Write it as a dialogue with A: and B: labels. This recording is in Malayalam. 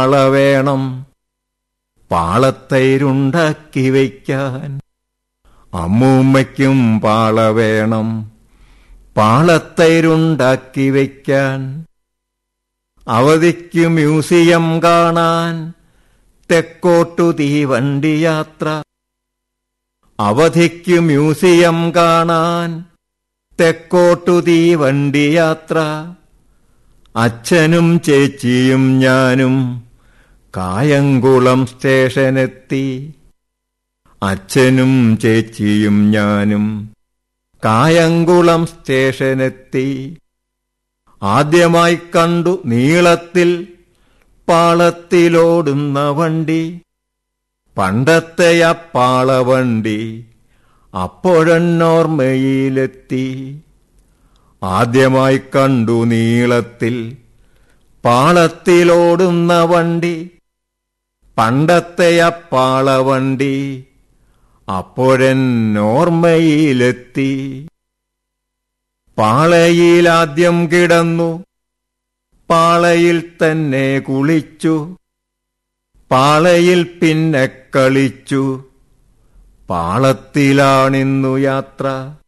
A: പാള വേണം പാളത്തൈരുണ്ടാക്കി വയ്ക്കാൻ അമ്മൂമ്മയ്ക്കും പാള വേണം പാളത്തൈരുണ്ടാക്കി വയ്ക്കാൻ അവധിക്ക് മ്യൂസിയം കാണാൻ തെക്കോട്ടു തീവണ്ടി യാത്ര അവധിക്ക് മ്യൂസിയം കാണാൻ തെക്കോട്ടു തീവണ്ടി യാത്ര അച്ഛനും ചേച്ചിയും ഞാനും കായംകുളം സ്റ്റേഷനെത്തി അച്ഛനും ചേച്ചിയും ഞാനും കായംകുളം സ്റ്റേഷനെത്തി ആദ്യമായി കണ്ടു നീളത്തിൽ പാളത്തിലോടുന്ന വണ്ടി പണ്ടത്തെ ആ പാളവണ്ടി അപ്പോഴെന്നോർമ്മയിലെത്തി ആദ്യമായി കണ്ടു നീളത്തിൽ പാളത്തിലോടുന്ന വണ്ടി പണ്ടത്തെ ആ പാളവണ്ടി അപ്പോഴെന്നോർമ്മയിലെത്തി പാളയിലാദ്യം കിടന്നു പാളയിൽ തന്നെ കുളിച്ചു പാളയിൽ പിന്നെ കളിച്ചു പാളത്തിലാണിന്നു യാത്ര